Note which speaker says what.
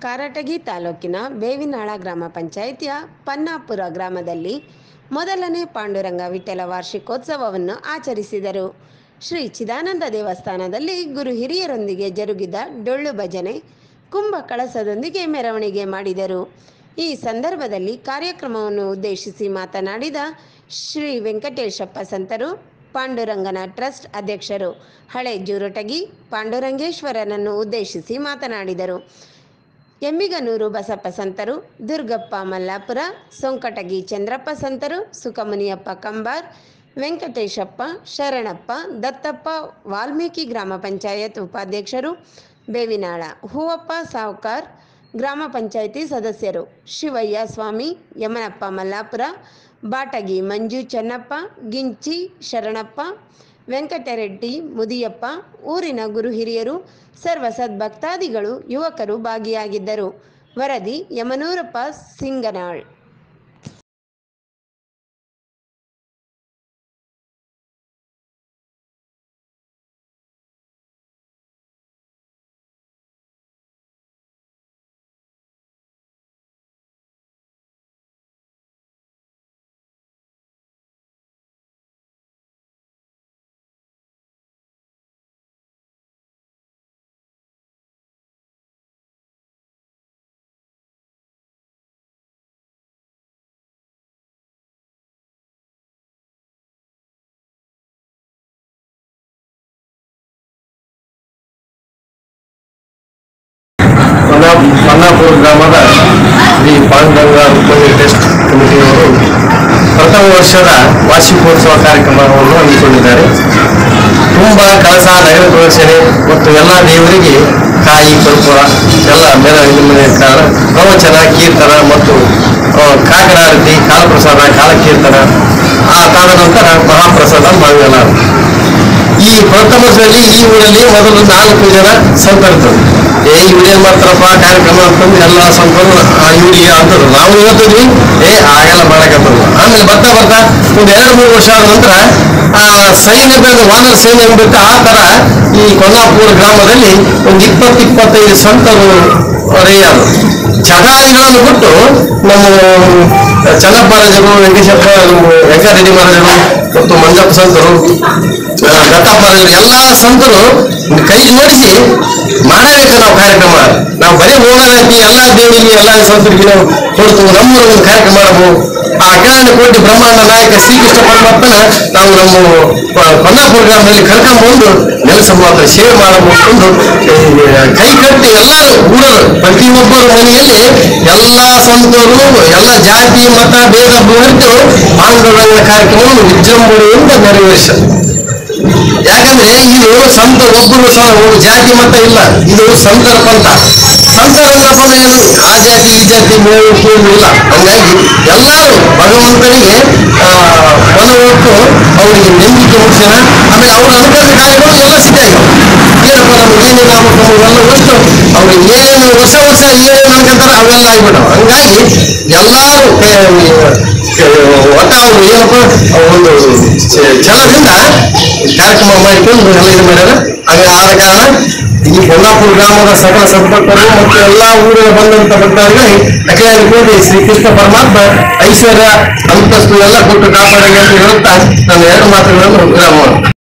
Speaker 1: ಕಾರಟಗಿ ತಾಲೂಕಿನ ಬೇವಿನಾಳ ಗ್ರಾಮ ಪಂಚಾಯಿತಿಯ ಪನ್ನಾಪುರ ಗ್ರಾಮದಲ್ಲಿ ಮೊದಲನೇ ಪಾಂಡುರಂಗ ವಿಠಲ ವಾರ್ಷಿಕೋತ್ಸವವನ್ನು ಆಚರಿಸಿದರು ಶ್ರೀ ಚಿದಾನಂದ ದೇವಸ್ಥಾನದಲ್ಲಿ ಗುರು ಹಿರಿಯರೊಂದಿಗೆ ಜರುಗಿದ ಡೊಳ್ಳು ಭಜನೆ ಕುಂಭ ಕಳಸದೊಂದಿಗೆ ಮೆರವಣಿಗೆ ಮಾಡಿದರು ಈ ಸಂದರ್ಭದಲ್ಲಿ ಕಾರ್ಯಕ್ರಮವನ್ನು ಉದ್ದೇಶಿಸಿ ಮಾತನಾಡಿದ ಶ್ರೀ ವೆಂಕಟೇಶಪ್ಪ ಸಂತರು ಪಾಂಡುರಂಗನ ಟ್ರಸ್ಟ್ ಅಧ್ಯಕ್ಷರು ಹಳೆ ಜೂರಟಗಿ ಪಾಂಡುರಂಗೇಶ್ವರನನ್ನು ಉದ್ದೇಶಿಸಿ ಮಾತನಾಡಿದರು ಎಮ್ಮಿಗನೂರು ಬಸಪ್ಪ ಸಂತರು ದುರ್ಗಪ್ಪ ಮಲ್ಲಾಪುರ ಸೊಂಕಟಗಿ ಚಂದ್ರಪ್ಪ ಸಂತರು ಸುಖಮುನಿಯಪ್ಪ ಕಂಬಾರ್ ವೆಂಕಟೇಶಪ್ಪ ಶರಣಪ್ಪ ದತ್ತಪ್ಪ ವಾಲ್ಮೀಕಿ ಗ್ರಾಮ ಪಂಚಾಯತ್ ಉಪಾಧ್ಯಕ್ಷರು ಬೇವಿನಾಳ ಹೂವಪ್ಪ ಸಾವ್ಕಾರ್ ಗ್ರಾಮ ಪಂಚಾಯಿತಿ ಸದಸ್ಯರು ಶಿವಯ್ಯ ಸ್ವಾಮಿ ಯಮನಪ್ಪ ಮಲ್ಲಾಪುರ ಬಾಟಗಿ ಮಂಜು ಚೆನ್ನಪ್ಪ ಗಿಂಚಿ ಶರಣಪ್ಪ ವೆಂಕಟರೆಡ್ಡಿ ಮುದಿಯಪ್ಪ ಊರಿನ ಗುರು ಹಿರಿಯರು ಸರ್ವ ಸದ್ಭಕ್ತಾದಿಗಳು ಯುವಕರು ಭಾಗಿಯಾಗಿದ್ದರು ವರದಿ ಯಮನೂರಪ್ಪ ಸಿಂಗನಾಳ್
Speaker 2: ಮನ್ನಾ- ಮನ್ನಾಪುರ ಗ್ರಾಮದ ಶ್ರೀ ಪಾಂಡುರಂಗ ರುಕ್ಮಿಣಿ ಟೆಸ್ಟ್ ಕಮಿಟಿಯವರು ಪ್ರಥಮ ವರ್ಷದ ವಾರ್ಷಿಕೋತ್ಸವ ಕಾರ್ಯಕ್ರಮವನ್ನು ಹಮ್ಮಿಕೊಂಡಿದ್ದಾರೆ ತುಂಬ ಕಳಸ ನಗರ ಪ್ರದರ್ಶನೆ ಮತ್ತು ಎಲ್ಲ ದೇವರಿಗೆ ಕಾಯಿ ಕರ್ಪೂರ ಎಲ್ಲ ಮೇಲ ನಿಮ್ಮನೆ ಕಾರಣ ಪ್ರವಚನ ಕೀರ್ತನ ಮತ್ತು ಆ, ಕಾಕಡ ಆರತಿ ಕಾಲಪ್ರಸಾದ ಕಾಲಕೀರ್ತನ ಆ ತಾದ ನಂತರ ಮಹಾಪ್ರಸಾದ ಮಾಡಲಾಗುತ್ತೆ ಈ ಪ್ರಥಮದಲ್ಲಿ ಈ ಊರಲ್ಲಿ ಮೊದಲು ನಾಲ್ಕು ಜನ ಸಂತರಿದ್ದರು ಏ ಇವ್ರೇನ್ ಮಾಡ್ತಾರಪ್ಪ ಕಾರ್ಯಕ್ರಮ ಅಂತಂದು ಎಲ್ಲ ಸಂತರು ಆ ಇವ್ರಿಗೆ ಅಂತಂದ್ರು ನಾವು ಇವತ್ತಿದ್ವಿ ಏ ಹಾಗೆಲ್ಲ ಮಾಡಕತ್ತಲ್ಲ ಆಮೇಲೆ ಬರ್ತಾ ಬರ್ತಾ ಒಂದು ಎರಡು ಮೂರು ವರ್ಷ ಆದ ನಂತರ ಆ ಸೈನ್ಯದ ವಾನರ ಸೈನ್ಯ ಬಿಟ್ಟು ಆ ತರ ಈ ಕೊಲ್ಲಾಪುರ ಗ್ರಾಮದಲ್ಲಿ ಒಂದು ಇಪ್ಪತ್ತು ಇಪ್ಪತ್ತೈದು ಸಂತರು ರೆಯಾದರು ಚಟಾರಿಗಳನ್ನು ಬಿಟ್ಟು ನಮ್ಮ ಚನ್ನಪ್ಪ ಮಹಾರಾಜರು ವೆಂಕಟೇಶಪ್ಪ ವೆಂಕಟರೆಡ್ಡಿ ಮಹಾರಾಜರು ಮತ್ತು ಮಂಜಪ್ಪ ಸಂತರು ಆ, ದತ್ತಪ್ಪ ಮಹಾರಾಜರು ಎಲ್ಲಾ ಸಂತರು ಕೈ ಜೋಡಿಸಿ ಮಾಡಬೇಕು ನಾವು ಕಾರ್ಯಕ್ರಮ ನಾವು ಬರೀ ಹೋಗೋದಕ್ಕೆ ಎಲ್ಲಾ ದೇವರಿಗೆ ಎಲ್ಲಾ ಸಂತರಿಗೆ ನಾವು ಕೊಡ್ತು ನಮ್ಮ ಒಂದು ಕಾರ್ಯಕ್ರಮ ಮಾಡಬಹುದು ಆ ಅಜ್ಞಾನ ಕೋಟಿ ಬ್ರಹ್ಮಾಂಡ ನಾಯಕ ಶ್ರೀಕೃಷ್ಣ ಪರಮಾತ್ಮನ ನಾವು ನಮ್ಮ ಪ- ಕೊಲ್ಲಾಪುರ ಗ್ರಾಮದಲ್ಲಿ ಕರ್ಕೊಂಡ್ಬಂದು ನೆಲಸ ಮಾತ್ರ ಸೇವೆ ಮಾಡಬಹುದು ಕೈ ಕಟ್ಟಿ ಎಲ್ಲರೂ ಊರರು ಪ್ರತಿಯೊಬ್ಬರ ಮನೆಯಲ್ಲಿ ಎಲ್ಲಾ ಸಂತರು ಎಲ್ಲ ಜಾತಿ ಮತ ಭೇದ ಮರೆತು ಪಾಂಡುರಂಗ ಕಾರ್ಯಕ್ರಮವನ್ನು ವಿಜೃಂಭಣೆಯಿಂದ ನೆರವೇರಿಸ ಯಾಕಂದ್ರೆ ಇದು ಸಂತ ಒಬ್ಬರು ಸಹ ಒಂದು ಜಾತಿ ಮತ ಇಲ್ಲ ಇದು ಸಂತರ ಪಂಥ ಸಂತರ ಪದ ಏನು ಆ ಜಾತಿ ಈ ಜಾತಿ ಮೇವು ಕೀಳು ಇಲ್ಲ ಹಂಗಾಗಿ ಎಲ್ಲರೂ ಭಗವಂತನಿಗೆ ಆ, ಮನವೊಟ್ಟು ಅವರಿಗೆ ನಂಬಿಕೆ ಮುಟ್ಟಿಸಿದ ಆಮೇಲೆ ಅವರ ಅನುಕೂಲ ಕಾರ್ಯಗಳು ಎಲ್ಲ ಸಿದ್ಧಾಗಿವೆ ಏನಪ್ಪ ನಮ್ಗೆ ಏನೇನು ಆಗ್ಬೇಕು ಎಲ್ಲ ವಸ್ತು ಅವ್ರಿಗೆ ಏನೇನು ಹೊಸ ವರ್ಷ ಏನೇನು ಅನ್ಕೊಂತಾರ ಅವೆಲ್ಲ ಆಗ್ಬಿಟ್ಟವು ಹಂಗಾಗಿ ಎಲ್ಲರೂ ಒಟ್ಟ ಅವ್ರು ಏನಪ್ಪ ಒಂದು ಚ- ಛಲದಿಂದ ಕಾರ್ಯಕ್ರಮ ಮಾಡಿಕೊಂಡು ಎಲ್ಲ ಇದು ಮಾಡ್ಯಾರ ಹಂಗ ಆದ ಕಾರಣ ಈ ಕೊಲ್ಲಾಪುರ ಗ್ರಾಮದ ಸಕಲ ಸಂಪರ್ಕರು ಮತ್ತು ಎಲ್ಲಾ ಊರಿನ ಬಂದಂತ ಭಕ್ತರಿಗೆ ಅಖಿಲ ಕೋಟಿ ಶ್ರೀ ಕೃಷ್ಣ ಪರಮಾತ್ಮ ಐಶ್ವರ್ಯ ಅಂತಸ್ತು ಎಲ್ಲ ಕೊಟ್ಟು ಕಾಪಾಡಲಿ ಅಂತ ಹೇಳುತ್ತಾ ನಾನು ಎರಡು ಮಾತುಗಳನ್ನು ವಿರಾಮ ಮಾಡ್ತೀನಿ.